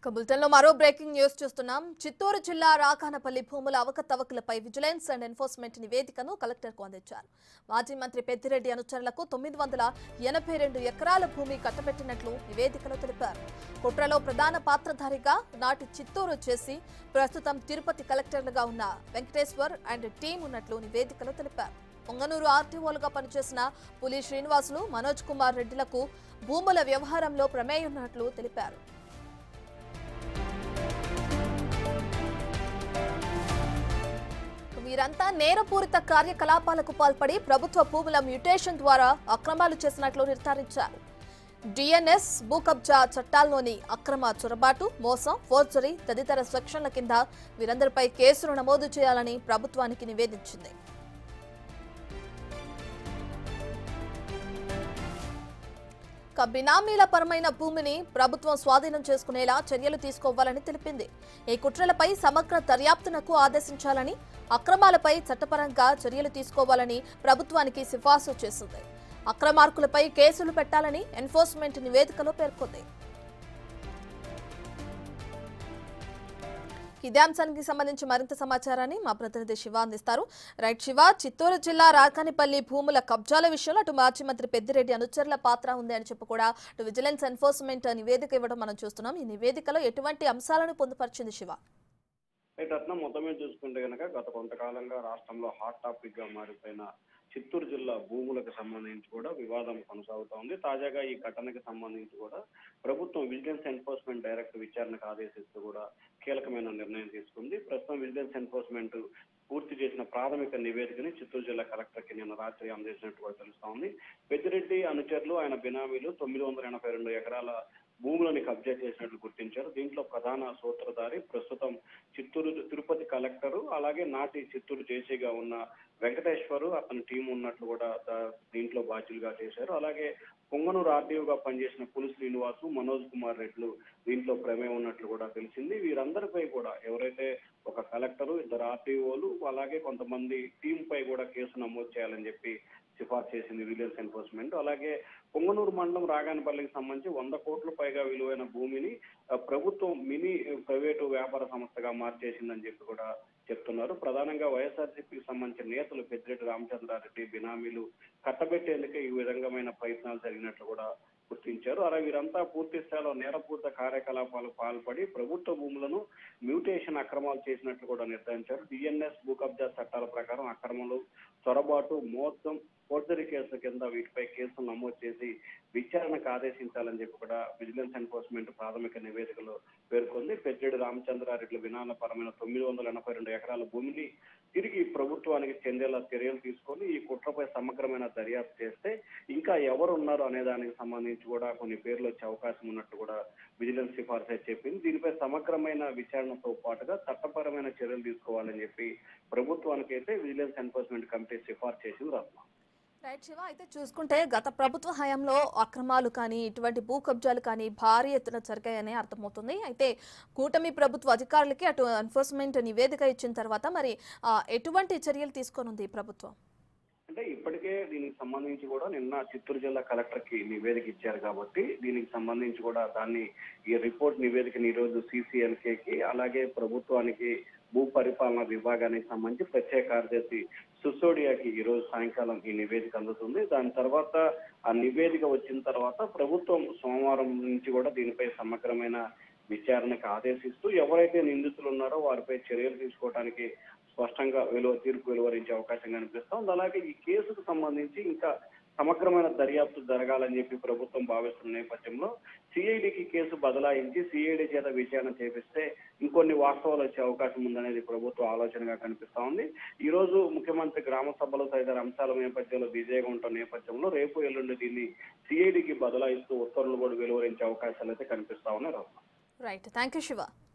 ఇక బులెటిన్లో మరో బ్రేకింగ్ న్యూస్ చూస్తున్నాం చిత్తూరు జిల్లా రాకానపల్లి భూముల అవకతవకలపై విజిలెన్స్ అండ్ ఎన్ఫోర్స్మెంట్ నివేదికను కలెక్టర్కు అందించారు మాజీ మంత్రి పెద్దిరెడ్డి అనుచరులకు తొమ్మిది వందల ఎనభై రెండు ఎకరాల భూమి కట్టబెట్టినట్లు నివేదికలో తెలిపారు కుట్రలో ప్రధాన పాత్రధారిగా నాటి చిత్తూరు చేసి ప్రస్తుతం తిరుపతి కలెక్టర్లుగా ఉన్న వెంకటేశ్వర్ అండ్ టీం ఉన్నట్లు నివేదికలో తెలిపారు పొంగనూరు ఆర్టీఓలుగా పనిచేసిన పులి శ్రీనివాసులు మనోజ్ కుమార్ రెడ్డిలకు భూముల వ్యవహారంలో ప్రమేయం ఉన్నట్లు తెలిపారు వీరంతా నేరపూరిత కార్యకలాపాలకు పాల్పడి ప్రభుత్వ భూముల మ్యూటేషన్ ద్వారా అక్రమాలు చేసినట్లు నిర్ధారించారు డిఎన్ఎస్ భూ కబ్జా చట్టాల్లోని అక్రమ చొరబాటు మోసం ఫోర్జరీ తదితర సెక్షన్ల కింద వీరందరిపై కేసులు నమోదు చేయాలని ప్రభుత్వానికి నివేదించింది ఇక బినామీల పరమైన భూమిని ప్రభుత్వం స్వాధీనం చేసుకునేలా చర్యలు తీసుకోవాలని తెలిపింది ఈ కుట్రలపై సమగ్ర దర్యాప్తునకు ఆదేశించాలని అక్రమాలపై చట్టపరంగా చర్యలు తీసుకోవాలని ప్రభుత్వానికి సిఫార్సు చేసింది అక్రమార్కులపై కేసులు పెట్టాలని ఎన్ఫోర్స్మెంట్ నివేదికలో పేర్కొంది ఇదే అంశానికి సంబంధించి మరింత సమాచారాన్ని మా ప్రతినిధి శివ అందిస్తారు రైట్ శివ చిత్తూరు జిల్లా రాకానిపల్లి భూముల కబ్జాల విషయంలో అటు మాజీ మంత్రి పెద్దిరెడ్డి అనుచరుల పాత్ర ఉంది అని చెప్పి కూడా అటు విజిలెన్స్ ఎన్ఫోర్స్మెంట్ నివేదిక ఇవ్వడం మనం చూస్తున్నాం ఈ నివేదికలో ఎటువంటి అంశాలను పొందుపరిచింది శివ అయితే రత్నం మొత్తం మీద చూసుకుంటే కనుక గత కొంతకాలంగా రాష్ట్రంలో హాట్ టాపిక్ గా మారిపోయిన చిత్తూరు జిల్లా భూములకు సంబంధించి కూడా వివాదం కొనసాగుతా ఉంది తాజాగా ఈ ఘటనకి సంబంధించి కూడా ప్రభుత్వం విజిలెన్స్ ఎన్ఫోర్స్మెంట్ డైరెక్టర్ విచారణకు ఆదేశిస్తూ కూడా కీలకమైన నిర్ణయం తీసుకుంది ప్రస్తుతం విజిలెన్స్ ఎన్ఫోర్స్మెంట్ పూర్తి చేసిన ప్రాథమిక నివేదికని చిత్తూరు జిల్లా కలెక్టర్కి నిన్న రాత్రి అందజేసినట్టు కూడా తెలుస్తా ఉంది పెద్దిరెడ్డి అనుచరులు ఆయన బినామీలు తొమ్మిది వందల ఎనభై రెండు ఎకరాల భూములని కబ్జా చేసినట్లు గుర్తించారు దీంట్లో ప్రధాన సూత్రధారి ప్రస్తుతం చిత్తూరు తిరుపతి కలెక్టరు అలాగే నాటి చిత్తూరు జేసీగా ఉన్న వెంకటేశ్వరు అతని టీం ఉన్నట్లు కూడా ద- దీంట్లో బాధ్యులుగా చేశారు అలాగే పొంగనూరు ఆర్డీఓగా పనిచేసిన పులి శ్రీనివాసు మనోజ్ కుమార్ రెడ్లు దీంట్లో ప్రమేయం ఉన్నట్లు కూడా తెలిసింది వీరందరిపై కూడా ఎవరైతే ఒక కలెక్టరు ఇద్దరు ఆర్టీఓలు అలాగే కొంతమంది టీం పై కూడా కేసు నమోదు చేయాలని చెప్పి సిఫార్సు చేసింది విజిలెన్స్ ఎన్ఫోర్స్మెంట్ అలాగే పొంగనూరు మండలం రాగానపల్లికి సంబంధించి వంద కోట్ల పైగా విలువైన భూమిని ఆ, ప్రభుత్వం మినీ ప్రైవేటు వ్యాపార సంస్థగా మార్చేసిందని చెప్పి కూడా చెప్తున్నారు ప్రధానంగా వైఎస్ఆర్సీపీకి సంబంధించిన నేతలు పెద్దిరెడ్డి రామచంద్రారెడ్డి బినామీలు కట్టబెట్టేందుకే ఈ విధంగామైన ప్రయత్నాలు జరిగినట్లు కూడా గుర్తించారు అలాగే వీరంతా పూర్తి స్థాయిలో నేరపూరిత కార్యకలాపాలు పాల్పడి ప్రభుత్వ భూములను మ్యూటేషన్ అక్రమాలు చేసినట్లు కూడా నిర్ధారించారు డిఎన్ఎస్ భూ కబ్జా చట్టాల ప్రకారం అక్రమాలు చొరబాటు మోసం ఫోర్జరీ కేసుల కింద వీటిపై కేసులు నమోదు చేసి విచారణకు ఆదేశించాలని చెప్పి కూడా విజిలెన్స్ ఎన్ఫోర్స్మెంట్ ప్రాథమిక నివేదికలో పేర్కొంది పెద్దిరెడ్డి రామచంద్రారెడ్డి విధానపరమైన తొమ్మిది వందల ఎనభై రెండు ఎకరాల భూమిని తిరిగి ప్రభుత్వానికి చెందేలా చర్యలు తీసుకొని ఈ కుట్రపై సమగ్రమైన దర్యాప్తు చేస్తే ఇంకా ఎవరు ఉన్నారు అనే దానికి సంబంధించి కూడా కొన్ని పేర్లు వచ్చే అవకాశం ఉన్నట్టు కూడా విజిలెన్స్ సిఫార్సు అయితే చెప్పింది దీనిపై సమగ్రమైన విచారణతో పాటుగా చట్టపరమైన చర్యలు తీసుకోవాలని చెప్పి ప్రభుత్వానికి అయితే విజిలెన్స్ ఎన్ఫోర్స్మెంట్ కమిటీ సిఫార్సు చేసింది రత్న రైట్ శివ అయితే చూసుకుంటే గత ప్రభుత్వ హయాంలో అక్రమాలు కానీ ఇటువంటి భూ కబ్జాలు కానీ భారీ ఎత్తున జరిగాయని అర్థమవుతుంది అయితే కూటమి ప్రభుత్వ అధికారులకి అటు ఎన్ఫోర్స్మెంట్ నివేదిక ఇచ్చిన తర్వాత మరి ఆ, ఎటువంటి చర్యలు తీసుకోనుంది ఈ ప్రభుత్వం అంటే ఇప్పటికే దీనికి సంబంధించి కూడా నిన్న చిత్తూరు జిల్లా కలెక్టర్ కి నివేదిక ఇచ్చారు కాబట్టి దీనికి సంబంధించి కూడా దాన్ని ఈ రిపోర్ట్ నివేదికని ఈ రోజు CCLK కి అలాగే ప్రభుత్వానికి భూ పరిపాలన విభాగానికి సంబంధించి ప్రత్యేక కార్యదర్శి సుసోడియాకి ఈ రోజు సాయంకాలం ఈ నివేదిక అందుతుంది దాని తర్వాత ఆ నివేదిక వచ్చిన తర్వాత ప్రభుత్వం సోమవారం నుంచి కూడా దీనిపై సమగ్రమైన విచారణకు ఆదేశిస్తూ ఎవరైతే నిందితులు ఉన్నారో వారిపై చర్యలు తీసుకోవడానికి స్పష్టంగా వెలువ తీర్పు వెలువరించే అవకాశం కనిపిస్తోంది అలాగే ఈ కేసుకు సంబంధించి ఇంకా సమగ్రమైన దర్యాప్తు జరగాలని చెప్పి ప్రభుత్వం భావిస్తున్న నేపథ్యంలో సిఐడికి కేసు బదలాయించి సిఐడి చేత విచారణ చేపిస్తే ఇంకొన్ని వాస్తవాలు వచ్చే అవకాశం ఉందనేది ప్రభుత్వ ఆలోచనగా కనిపిస్తా ఉంది ఈ రోజు ముఖ్యమంత్రి గ్రామ సభలు తదితర అంశాల నేపథ్యంలో బిజీగా ఉంటున్న నేపథ్యంలో రేపు ఎల్లుండి దీన్ని సిఐడికి బదలాయిస్తూ ఉత్తర్వులు కూడా వెలువరించే అవకాశాలు అయితే కనిపిస్తా ఉన్నాయి Ratna right thank you Shiva